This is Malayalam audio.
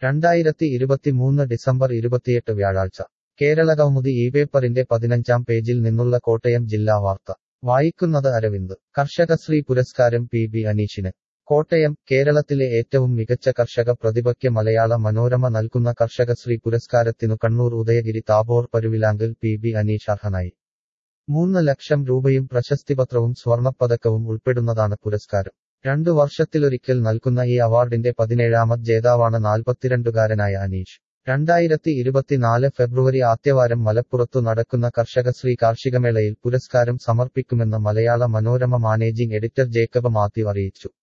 രണ്ടായിരത്തി ഇരുപത്തിമൂന്ന് ഡിസംബർ ഇരുപത്തിയെട്ട് വ്യാഴാഴ്ച കേരളകൗമുദി ഈ പേപ്പറിന്റെ പതിനഞ്ചാം പേജിൽ നിന്നുള്ള കോട്ടയം ജില്ലാ വാർത്ത വായിക്കുന്നത് അരവിന്ദ് കർഷകശ്രീ പുരസ്കാരം പി ബി അനീഷിന് കോട്ടയം കേരളത്തിലെ ഏറ്റവും മികച്ച കർഷക പ്രതിഭയ്ക്ക് മലയാള മനോരമ നൽകുന്ന കർഷകശ്രീ പുരസ്കാരത്തിനു കണ്ണൂർ ഉദയഗിരി താബോർ പരുവിലാങ്കിൽ പി ബി അനീഷ് അർഹനായി മൂന്ന് ലക്ഷം രൂപയും പ്രശസ്തിപത്രവും സ്വർണപ്പതക്കവും ഉൾപ്പെടുന്നതാണ് പുരസ്കാരം രണ്ടു വർഷത്തിലൊരിക്കൽ നൽകുന്ന ഈ അവാർഡിന്റെ പതിനേഴാമത് ജേതാവാണ് നാൽപ്പത്തിരണ്ടുകാരനായ അനീഷ് രണ്ടായിരത്തി ഇരുപത്തിനാല് ഫെബ്രുവരി ആദ്യവാരം മലപ്പുറത്തു നടക്കുന്ന കർഷകശ്രീ കാർഷികമേളയിൽ പുരസ്കാരം സമർപ്പിക്കുമെന്ന് മലയാള മനോരമ മാനേജിംഗ് എഡിറ്റർ ജേക്കബ് മാത്യു അറിയിച്ചു